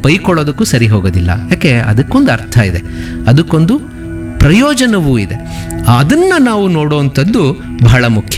ಬೈಕೊಳ್ಳೋದಕ್ಕೂ ಸರಿ ಹೋಗೋದಿಲ್ಲ ಯಾಕೆ ಅದಕ್ಕೊಂದು ಅರ್ಥ ಇದೆ ಅದಕ್ಕೊಂದು ಪ್ರಯೋಜನವೂ ಇದೆ ಅದನ್ನು ನಾವು ನೋಡುವಂಥದ್ದು ಬಹಳ ಮುಖ್ಯ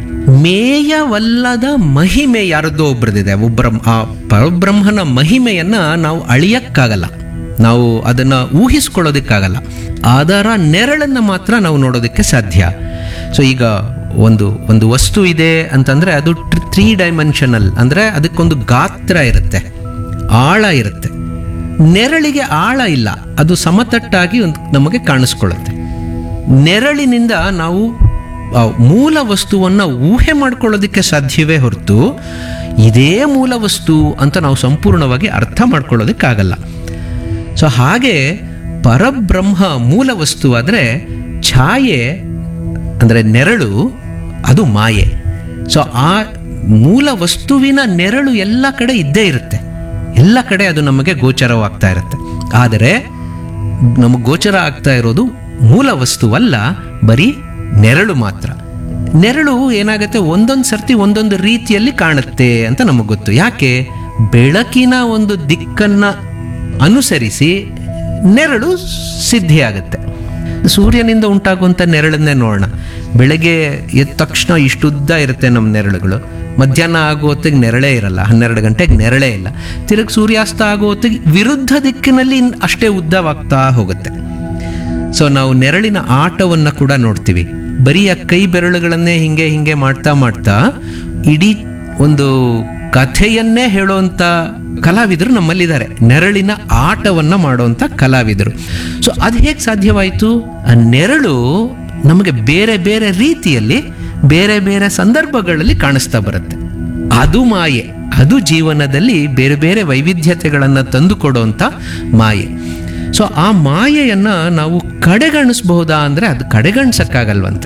ಮೇಯವಲ್ಲದ ಮಹಿಮೆ ಯಾರದ್ದೋ ಒಬ್ಬರದಿದೆ ಒಬ್ಬರ ಆ ಪರಬ್ರಹ್ಮನ ಮಹಿಮೆಯನ್ನ ನಾವು ಅಳಿಯಕ್ಕಾಗಲ್ಲ ನಾವು ಅದನ್ನ ಊಹಿಸ್ಕೊಳ್ಳೋದಕ್ಕಾಗಲ್ಲ ಅದರ ನೆರಳನ್ನು ಮಾತ್ರ ನಾವು ನೋಡೋದಕ್ಕೆ ಸಾಧ್ಯ ಸೊ ಈಗ ಒಂದು ಒಂದು ವಸ್ತು ಇದೆ ಅಂತಂದ್ರೆ ಅದು ತ್ರೀ ಡೈಮೆನ್ಷನಲ್ ಅಂದ್ರೆ ಅದಕ್ಕೊಂದು ಗಾತ್ರ ಇರುತ್ತೆ ಆಳ ಇರುತ್ತೆ ನೆರಳಿಗೆ ಆಳ ಇಲ್ಲ ಅದು ಸಮತಟ್ಟಾಗಿ ಒಂದು ನಮಗೆ ಕಾಣಿಸ್ಕೊಳ್ಳುತ್ತೆ ನೆರಳಿನಿಂದ ನಾವು ಆ ಮೂಲ ವಸ್ತುವನ್ನು ಊಹೆ ಮಾಡ್ಕೊಳ್ಳೋದಕ್ಕೆ ಸಾಧ್ಯವೇ ಹೊರತು ಇದೇ ಮೂಲ ವಸ್ತು ಅಂತ ನಾವು ಸಂಪೂರ್ಣವಾಗಿ ಅರ್ಥ ಮಾಡ್ಕೊಳ್ಳೋದಕ್ಕಾಗಲ್ಲ ಸೊ ಹಾಗೆ ಪರಬ್ರಹ್ಮ ಮೂಲ ವಸ್ತು ಆದರೆ ಛಾಯೆ ಅಂದರೆ ನೆರಳು ಅದು ಮಾಯೆ ಸೊ ಆ ಮೂಲ ವಸ್ತುವಿನ ನೆರಳು ಎಲ್ಲ ಕಡೆ ಇದ್ದೇ ಇರುತ್ತೆ ಎಲ್ಲ ಕಡೆ ಅದು ನಮಗೆ ಗೋಚರವಾಗ್ತಾ ಇರುತ್ತೆ ಆದರೆ ನಮಗೆ ಗೋಚರ ಆಗ್ತಾ ಇರೋದು ಮೂಲ ವಸ್ತುವಲ್ಲ ಬರೀ ನೆರಳು ಮಾತ್ರ ನೆರಳು ಏನಾಗುತ್ತೆ ಒಂದೊಂದು ಸರ್ತಿ ಒಂದೊಂದು ರೀತಿಯಲ್ಲಿ ಕಾಣುತ್ತೆ ಅಂತ ನಮಗೆ ಗೊತ್ತು ಯಾಕೆ ಬೆಳಕಿನ ಒಂದು ದಿಕ್ಕನ್ನ ಅನುಸರಿಸಿ ನೆರಳು ಸಿದ್ಧಿಯಾಗುತ್ತೆ ಸೂರ್ಯನಿಂದ ಉಂಟಾಗುವಂಥ ನೆರಳನ್ನೇ ನೋಡೋಣ ಬೆಳಗ್ಗೆ ಎದ್ದ ತಕ್ಷಣ ಇಷ್ಟುದ್ದ ಇರುತ್ತೆ ನಮ್ಮ ನೆರಳುಗಳು ಮಧ್ಯಾಹ್ನ ಆಗೋ ಹೊತ್ತಿಗೆ ನೆರಳೇ ಇರಲ್ಲ ಹನ್ನೆರಡು ಗಂಟೆಗೆ ನೆರಳೇ ಇಲ್ಲ ತಿರುಗಿ ಸೂರ್ಯಾಸ್ತ ಆಗೋ ಹೊತ್ತಿಗೆ ವಿರುದ್ಧ ದಿಕ್ಕಿನಲ್ಲಿ ಇನ್ ಅಷ್ಟೇ ಉದ್ದವಾಗ್ತಾ ಹೋಗುತ್ತೆ ಸೊ ನಾವು ನೆರಳಿನ ಆಟವನ್ನು ಕೂಡ ನೋಡ್ತೀವಿ ಬರೀ ಆ ಕೈ ಬೆರಳುಗಳನ್ನೇ ಹಿಂಗೆ ಹಿಂಗೆ ಮಾಡ್ತಾ ಮಾಡ್ತಾ ಇಡೀ ಒಂದು ಕಥೆಯನ್ನೇ ಹೇಳುವಂಥ ಕಲಾವಿದರು ನಮ್ಮಲ್ಲಿದ್ದಾರೆ ನೆರಳಿನ ಆಟವನ್ನು ಮಾಡುವಂಥ ಕಲಾವಿದರು ಸೊ ಅದು ಹೇಗೆ ಸಾಧ್ಯವಾಯಿತು ಆ ನೆರಳು ನಮಗೆ ಬೇರೆ ಬೇರೆ ರೀತಿಯಲ್ಲಿ ಬೇರೆ ಬೇರೆ ಸಂದರ್ಭಗಳಲ್ಲಿ ಕಾಣಿಸ್ತಾ ಬರುತ್ತೆ ಅದು ಮಾಯೆ ಅದು ಜೀವನದಲ್ಲಿ ಬೇರೆ ಬೇರೆ ವೈವಿಧ್ಯತೆಗಳನ್ನು ತಂದುಕೊಡುವಂಥ ಮಾಯೆ ಸೊ ಆ ಮಾಯೆಯನ್ನು ನಾವು ಕಡೆಗಣಿಸಬಹುದಾ ಅಂದರೆ ಅದು ಕಡೆಗಣಿಸಕ್ಕಾಗಲ್ವಂತೆ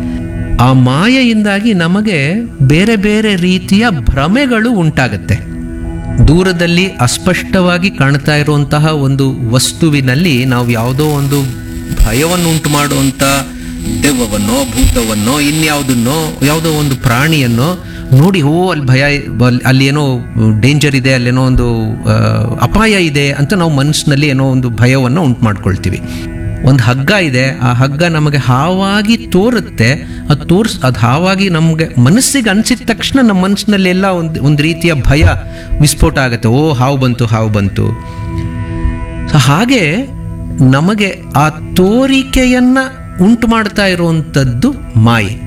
ಆ ಮಾಯೆಯಿಂದಾಗಿ ನಮಗೆ ಬೇರೆ ಬೇರೆ ರೀತಿಯ ಭ್ರಮೆಗಳು ಉಂಟಾಗುತ್ತೆ ದೂರದಲ್ಲಿ ಅಸ್ಪಷ್ಟವಾಗಿ ಕಾಣ್ತಾ ಇರುವಂತಹ ಒಂದು ವಸ್ತುವಿನಲ್ಲಿ ನಾವು ಯಾವುದೋ ಒಂದು ಭಯವನ್ನು ಉಂಟು ಮಾಡುವಂಥ ದೆವ್ವವನ್ನೋ ಭೂತವನ್ನೋ ಇನ್ಯಾವುದನ್ನೋ ಯಾವುದೋ ಒಂದು ಪ್ರಾಣಿಯನ್ನೋ ನೋಡಿ ಓ ಅಲ್ಲಿ ಭಯ ಅಲ್- ಅಲ್ಲಿ ಏನೋ ಡೇಂಜರ್ ಇದೆ ಅಲ್ಲೇನೋ ಒಂದು ಆ, ಅಪಾಯ ಇದೆ ಅಂತ ನಾವು ಮನಸ್ಸಿನಲ್ಲಿ ಏನೋ ಒಂದು ಭಯವನ್ನು ಉಂಟು ಮಾಡ್ಕೊಳ್ತೀವಿ ಒಂದು ಹಗ್ಗ ಇದೆ ಆ ಹಗ್ಗ ನಮಗೆ ಹಾವಾಗಿ ತೋರುತ್ತೆ ಅದು ತೋರ್ಸ್ ಅದು ಹಾವಾಗಿ ನಮಗೆ ಮನಸ್ಸಿಗೆ ಅನಿಸಿದ ತಕ್ಷಣ ನಮ್ಮ ಮನಸ್ಸಿನಲ್ಲಿ ಎಲ್ಲ ಒಂದು ಒಂದು ರೀತಿಯ ಭಯ ವಿಸ್ಫೋಟ ಆಗುತ್ತೆ ಓ ಹಾವು ಬಂತು ಹಾವು ಬಂತು ಸೊ ಹಾಗೆ ನಮಗೆ ಆ ತೋರಿಕೆಯನ್ನ ಉಂಟು ಮಾಡ್ತಾ ಇರುವಂಥದ್ದು ಮಾಯೆ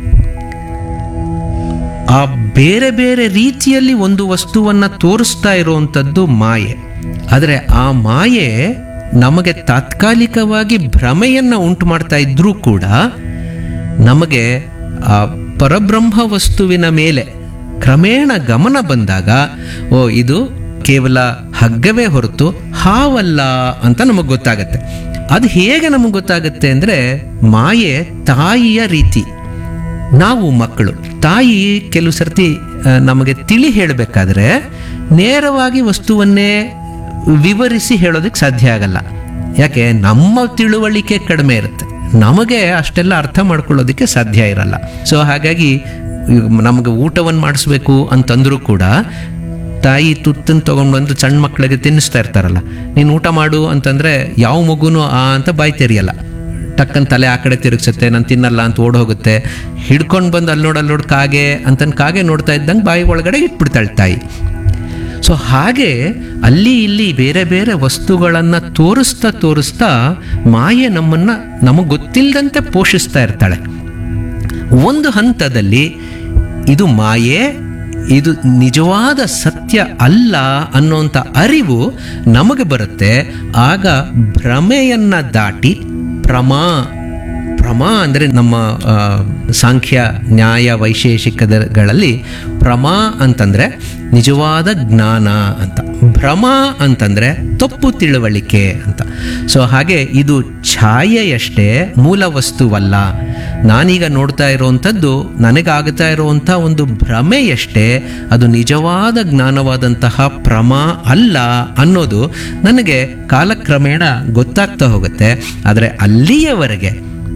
ಆ ಬೇರೆ ಬೇರೆ ರೀತಿಯಲ್ಲಿ ಒಂದು ವಸ್ತುವನ್ನ ತೋರಿಸ್ತಾ ಇರುವಂಥದ್ದು ಮಾಯೆ ಆದರೆ ಆ ಮಾಯೆ ನಮಗೆ ತಾತ್ಕಾಲಿಕವಾಗಿ ಭ್ರಮೆಯನ್ನ ಉಂಟು ಮಾಡ್ತಾ ಇದ್ರೂ ಕೂಡ ನಮಗೆ ಆ ಪರಬ್ರಹ್ಮ ವಸ್ತುವಿನ ಮೇಲೆ ಕ್ರಮೇಣ ಗಮನ ಬಂದಾಗ ಓ ಇದು ಕೇವಲ ಹಗ್ಗವೇ ಹೊರತು ಹಾವಲ್ಲ ಅಂತ ನಮಗೆ ಗೊತ್ತಾಗತ್ತೆ ಅದು ಹೇಗೆ ನಮಗೆ ಗೊತ್ತಾಗುತ್ತೆ ಅಂದರೆ ಮಾಯೆ ತಾಯಿಯ ರೀತಿ ನಾವು ಮಕ್ಕಳು ತಾಯಿ ಕೆಲವು ಸರ್ತಿ ಆ, ನಮಗೆ ತಿಳಿ ಹೇಳಬೇಕಾದ್ರೆ ನೇರವಾಗಿ ವಸ್ತುವನ್ನೇ ವಿವರಿಸಿ ಹೇಳೋದಕ್ಕೆ ಸಾಧ್ಯ ಆಗಲ್ಲ ಯಾಕೆ ನಮ್ಮ ತಿಳುವಳಿಕೆ ಕಡಿಮೆ ಇರುತ್ತೆ ನಮಗೆ ಅಷ್ಟೆಲ್ಲ ಅರ್ಥ ಮಾಡ್ಕೊಳ್ಳೋದಕ್ಕೆ ಸಾಧ್ಯ ಇರಲ್ಲ ಸೊ ಹಾಗಾಗಿ ಈಗ ನಮಗೆ ಊಟವನ್ನು ಮಾಡಿಸ್ಬೇಕು ಅಂತಂದ್ರೂ ಕೂಡ ತಾಯಿ ತುತ್ತನ್ನು ತೊಗೊಂಡು ಬಂದು ಸಣ್ಣ ಮಕ್ಕಳಿಗೆ ತಿನ್ನಿಸ್ತಾ ಇರ್ತಾರಲ್ಲ ನೀನು ಊಟ ಮಾಡು ಅಂತಂದರೆ ಯಾವ ಮಗುನೂ ಆ ಅಂತ ಬಾಯಿ ತೆರಿಯಲ್ಲ ಟಕ್ಕನ್ ತಲೆ ಆ ಕಡೆ ತಿರುಗಿಸುತ್ತೆ ನಾನು ತಿನ್ನಲ್ಲ ಅಂತ ಓಡ್ ಹೋಗುತ್ತೆ ಹಿಡ್ಕೊಂಡು ಬಂದು ಅಲ್ಲಿ ನೋಡು ಅಲ್ಲಿ ನೋಡು ಕಾಗೆ ಅಂತನ್ ಕಾಗೆ ನೋಡ್ತಾ ಇದ್ದಂಗೆ ಬಾಯಿ ಒಳಗಡೆ ಇಟ್ಬಿಡ್ತಾಳೆ ತಾಯಿ ಸೊ ಹಾಗೆ ಅಲ್ಲಿ ಇಲ್ಲಿ ಬೇರೆ ಬೇರೆ ವಸ್ತುಗಳನ್ನು ತೋರಿಸ್ತಾ ತೋರಿಸ್ತಾ ಮಾಯೆ ನಮ್ಮನ್ನು ನಮಗೆ ಗೊತ್ತಿಲ್ಲದಂತೆ ಪೋಷಿಸ್ತಾ ಇರ್ತಾಳೆ ಒಂದು ಹಂತದಲ್ಲಿ ಇದು ಮಾಯೆ ಇದು ನಿಜವಾದ ಸತ್ಯ ಅಲ್ಲ ಅನ್ನೋಂಥ ಅರಿವು ನಮಗೆ ಬರುತ್ತೆ ಆಗ ಭ್ರಮೆಯನ್ನ ದಾಟಿ ಪ್ರಮಾ ಪ್ರಮಾ ಅಂದರೆ ನಮ್ಮ ಆ, ಸಾಂಖ್ಯ ನ್ಯಾಯ ವೈಶೇಷಿಕಗಳಲ್ಲಿ ಪ್ರಮಾ ಅಂತಂದರೆ ನಿಜವಾದ ಜ್ಞಾನ ಅಂತ ಭ್ರಮ ಅಂತಂದರೆ ತಪ್ಪು ತಿಳುವಳಿಕೆ ಅಂತ ಸೊ ಹಾಗೆ ಇದು ಛಾಯೆಯಷ್ಟೇ ಮೂಲ ವಸ್ತುವಲ್ಲ ನಾನೀಗ ನೋಡ್ತಾ ಇರುವಂಥದ್ದು ನನಗಾಗ್ತಾ ಇರುವಂಥ ಒಂದು ಭ್ರಮೆಯಷ್ಟೇ ಅದು ನಿಜವಾದ ಜ್ಞಾನವಾದಂತಹ ಪ್ರಮಾ ಅಲ್ಲ ಅನ್ನೋದು ನನಗೆ ಕಾಲಕ್ರಮೇಣ ಗೊತ್ತಾಗ್ತಾ ಹೋಗುತ್ತೆ ಆದರೆ ಅಲ್ಲಿಯವರೆಗೆ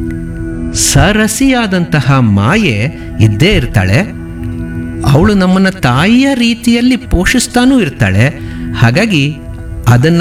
ಸರಸಿಯಾದಂತಹ ಮಾಯೆ ಇದ್ದೇ ಇರ್ತಾಳೆ ಅವಳು ನಮ್ಮನ್ನ ತಾಯಿಯ ರೀತಿಯಲ್ಲಿ ಪೋಷಿಸ್ತಾನೂ ಇರ್ತಾಳೆ ಹಾಗಾಗಿ ಅದನ್ನ